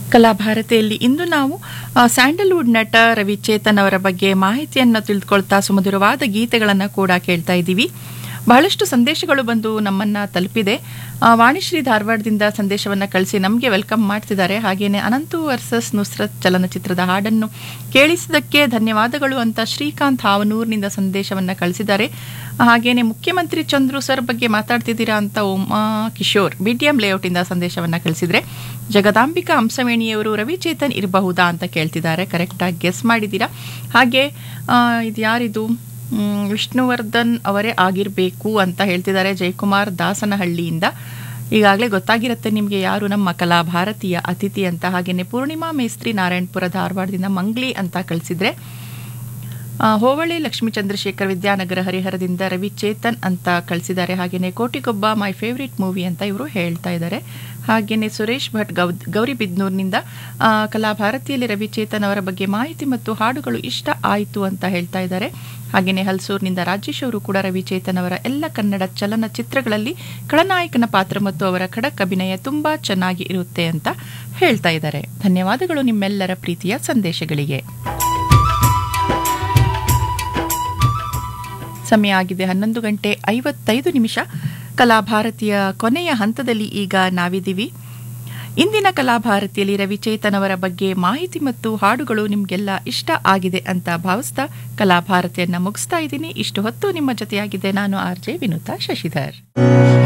ಕಲಾಭಾರತಿಯಲ್ಲಿ ಇಂದು ನಾವು ಆ, ಸ್ಯಾಂಡಲ್ವುಡ್ ನಟ ರವಿಚೇತನ್ ಅವರ ಬಗ್ಗೆ ಮಾಹಿತಿಯನ್ನು ತಿಳಿದುಕೊಳ್ತಾ ಸುಮಧುರವಾದ ಗೀತೆಗಳನ್ನು ಕೂಡ ಕೇಳ್ತಾ ಇದ್ದೀವಿ ಬಹಳಷ್ಟು ಸಂದೇಶಗಳು ಬಂದು ನಮ್ಮನ್ನ ತಲುಪಿದೆ ಆ, ವಾಣಿಶ್ರೀ ಧಾರವಾಡದಿಂದ ಸಂದೇಶವನ್ನು ಕಳಿಸಿ ನಮಗೆ ವೆಲ್ಕಮ್ ಮಾಡ್ತಿದ್ದಾರೆ ಹಾಗೇನೆ ಅನಂತು ವರ್ಸಸ್ ನುಸ್ರತ್ ಚಲನಚಿತ್ರದ ಹಾಡನ್ನು ಕೇಳಿಸಿದ್ದಕ್ಕೆ ಧನ್ಯವಾದಗಳು ಅಂತ ಶ್ರೀಕಾಂತ್ ಹಾವನೂರ್ನಿಂದ ಸಂದೇಶವನ್ನು ಕಳಿಸಿದ್ದಾರೆ ಹಾಗೇನೆ ಮುಖ್ಯಮಂತ್ರಿ ಚಂದ್ರು ಸರ್ ಬಗ್ಗೆ ಮಾತಾಡ್ತಿದ್ದೀರಾ ಅಂತ ಉಮಾ ಕಿಶೋರ್ ಬಿಟಿಎಂ ಲೇಔಟಿಂದ ಸಂದೇಶವನ್ನು ಕಳಿಸಿದ್ರೆ ಜಗದಾಂಬಿಕಾ ಹಂಸವೇಣಿಯವರು ರವಿಚೇತನ್ ಇರಬಹುದಾ ಅಂತ ಕೇಳ್ತಿದ್ದಾರೆ ಕರೆಕ್ಟಾಗಿ ಗೆಸ್ ಮಾಡಿದ್ದೀರಾ ಹಾಗೆ ಆ, ಇದು ಯಾರಿದು ಮ್, ವಿಷ್ಣುವರ್ಧನ್ ಅವರೇ ಆಗಿರಬೇಕು ಅಂತ ಹೇಳ್ತಿದ್ದಾರೆ ಜಯಕುಮಾರ್ ದಾಸನಹಳ್ಳಿಯಿಂದ ಈಗಾಗಲೇ ಗೊತ್ತಾಗಿರುತ್ತೆ ನಿಮಗೆ ಯಾರು ನಮ್ಮ ಕಲಾ ಭಾರತೀಯ ಅತಿಥಿ ಅಂತ ಹಾಗೆಯೇ ಪೂರ್ಣಿಮಾ ಮೇಸ್ತ್ರಿ ನಾರಾಯಣಪುರ ಧಾರವಾಡದಿಂದ ಮಂಗ್ಲಿ ಅಂತ ಕಳಿಸಿದ್ರೆ ಆ, ಹೋಬಳಿ ಲಕ್ಷ್ಮೀ ಚಂದ್ರಶೇಖರ್ ವಿದ್ಯಾನಗರ ಹರಿಹರದಿಂದ ರವಿಚೇತನ್ ಅಂತ ಕಳಿಸಿದ್ದಾರೆ ಹಾಗೆಯೇ ಕೋಟಿಗೊಬ್ಬ ಮೈ ಫೇವ್ರೇಟ್ ಮೂವಿ ಅಂತ ಇವರು ಹೇಳ್ತಾ ಇದ್ದಾರೆ ಹಾಗೆಯೇ ಸುರೇಶ್ ಭಟ್ ಗೌ ಗೌರಿಬಿದ್ನೂರ್ನಿಂದ ಆ, ಕಲಾಭಾರತಿಯಲ್ಲಿ ರವಿಚೇತನ್ ಅವರ ಬಗ್ಗೆ ಮಾಹಿತಿ ಮತ್ತು ಹಾಡುಗಳು ಇಷ್ಟ ಆಯಿತು ಅಂತ ಹೇಳ್ತಾ ಇದ್ದಾರೆ ಹಾಗೆಯೇ ಹಲ್ಸೂರ್ನಿಂದ ರಾಜೇಶ್ ಅವರು ಕೂಡ ರವಿಚೇತನ್ ಅವರ ಎಲ್ಲ ಕನ್ನಡ ಚಲನಚಿತ್ರಗಳಲ್ಲಿ ಖಳನಾಯಕನ ಪಾತ್ರ ಮತ್ತು ಅವರ ಖಡಕ್ ಅಭಿನಯ ತುಂಬಾ ಚೆನ್ನಾಗಿ ಇರುತ್ತೆ ಅಂತ ಹೇಳ್ತಾ ಇದ್ದಾರೆ ಧನ್ಯವಾದಗಳು ನಿಮ್ಮೆಲ್ಲರ ಪ್ರೀತಿಯ ಸಂದೇಶಗಳಿಗೆ ಸಮಯ ಆಗಿದೆ ಹನ್ನೊಂದು ಗಂಟೆ ಐವತ್ತೈದು ನಿಮಿಷ ಕಲಾಭಾರತಿಯ ಕೊನೆಯ ಹಂತದಲ್ಲಿ ಈಗ ನಾವಿದ್ದೀವಿ ಇಂದಿನ ಕಲಾಭಾರತಿಯಲ್ಲಿ ರವಿಚೇತನ್ ಅವರ ಬಗ್ಗೆ ಮಾಹಿತಿ ಮತ್ತು ಹಾಡುಗಳು ನಿಮಗೆಲ್ಲ ಇಷ್ಟ ಆಗಿದೆ ಅಂತ ಭಾವಿಸ್ತಾ ಕಲಾಭಾರತಿಯನ್ನ ಮುಗಿಸ್ತಾ ಇದ್ದೀನಿ ಇಷ್ಟು ಹೊತ್ತು ನಿಮ್ಮ ಜೊತೆಯಾಗಿದೆ ನಾನು ಆರ್ ಜೆ ವಿನುತಾ ಶಶಿಧರ್